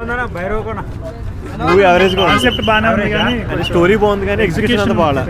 Movie average గా concept బాగానే ఉంది కానీ అంటే స్టోరీ బాగుంది కానీ ఎగ్జిక్యూషన్ అంత బాగా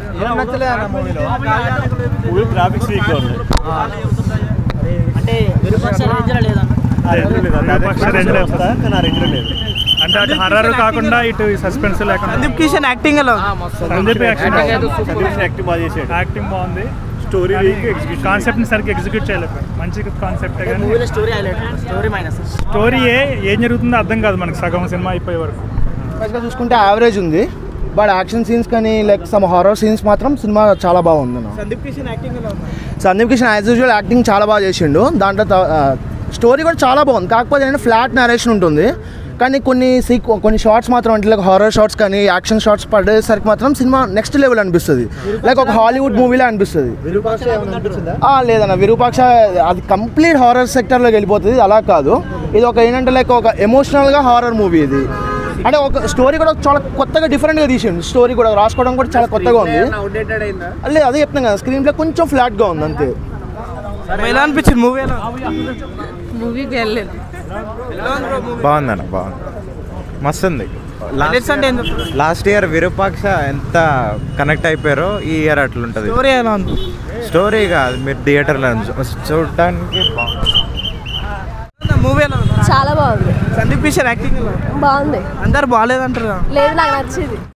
మూవీ గ్రాఫిక్స్ వీక్ గా ఉంది అంటే విరుపక్ష రేంజ్లో లేదా విరూపాక్ష range లో వస్తా కానీ ఆ రేంజ్ లో లేదు అంటే అటు హర్రర్ కాకుండా ఇటు సస్పెన్స్ లేకుండా సందీప్ కిషన్ యాక్టింగ్ ఎలా సందీప్ యాక్షన్ సతీష్ యాక్టివ్ బాగా చేసాడు యాక్టింగ్ బాగుంది స్టోరీ వీక్ ఎగ్జిక్యూషన్ కాన్సెప్ట్ ని సరిగ్గా ఎగ్జిక్యూట్ చేయలేదు మంచి కాన్సెప్ట్ కానీ మూవీలో story highlight story minus story ఏ ఏం జరుగుతుందో అర్థం కాదు మనకి సగం సినిమా అయిపోయే వరకు గా చూసుకుంటే యావరేజ్ ఉంది బట్ యాక్షన్ సీన్స్ కానీ లైక్ సమ్ హారర్ సీన్స్ మాత్రం సినిమా చాలా బాగుంది అన్న సందీప్ కిషన్ యాక్టింగ్ ఎలా ఉంది Sandeep Kishan as usual acting చాలా బాగా చేసిండు దాంట్లో స్టోరీ కూడా చాలా బాగుంది కాకపోతే ఏంటంటే ఫ్లాట్ నరేషన్ ఉంటుంది కానీ కొన్ని సీక్ కొన్ని షార్ట్స్ మాత్రం అంటే లైక్ హారర్ షార్ట్స్ కానీ యాక్షన్ షార్ట్స్ పడేసరికి మాత్రం సినిమా నెక్స్ట్ లెవెల్ అనిపిస్తుంది లైక్ ఒక హాలీవుడ్ మూవీలో అనిపిస్తుంది ఆ, లేదన్న విరూపాక్ష అది కంప్లీట్ హారర్ సెక్టర్లోకి వెళ్ళిపోతుంది అలా కాదు ఇది ఒక ఏంటంటే లైక్ ఒక ఎమోషనల్గా హారర్ మూవీ ఇది అంటే ఒక స్టోరీ కూడా చాలా కొత్తగా డిఫరెంట్గా తీసిండు స్టోరీ కూడా రాసుకోవడం కూడా చాలా కొత్తగా ఉంది అవుట్డేటెడ్ అయిందా లేదు అదే చెప్తాను కదా స్క్రీన్ ప్లే కొంచెం ఫ్లాట్గా ఉంది అంతే ఎలా అనిపించింది మూవీ ఎలా మూవీకి వెళ్ళలేదు బాగుందన్న బాగుంది మస్తు ఉంది హైలైట్స్ అంటే ఏం చెప్తారు లాస్ట్ ఇయర్ విరూపాక్ష ఎంత కనెక్ట్ అయిపోయారో ఈ ఇయర్ అట్లుంటుంది స్టోరీ ఎలా ఉంది స్టోరీ కాదు మీరు థియేటర్లో చూడటానికి బాగుంది మూవీ ఎలా ఉంది చాలా బాగుంది సందీప్ కిషన్ యాక్టింగ్ ఎలా ఉంది బాగుంది అందరు బాగాలేదంటారు కదా. లేదు నాకు నచ్చింది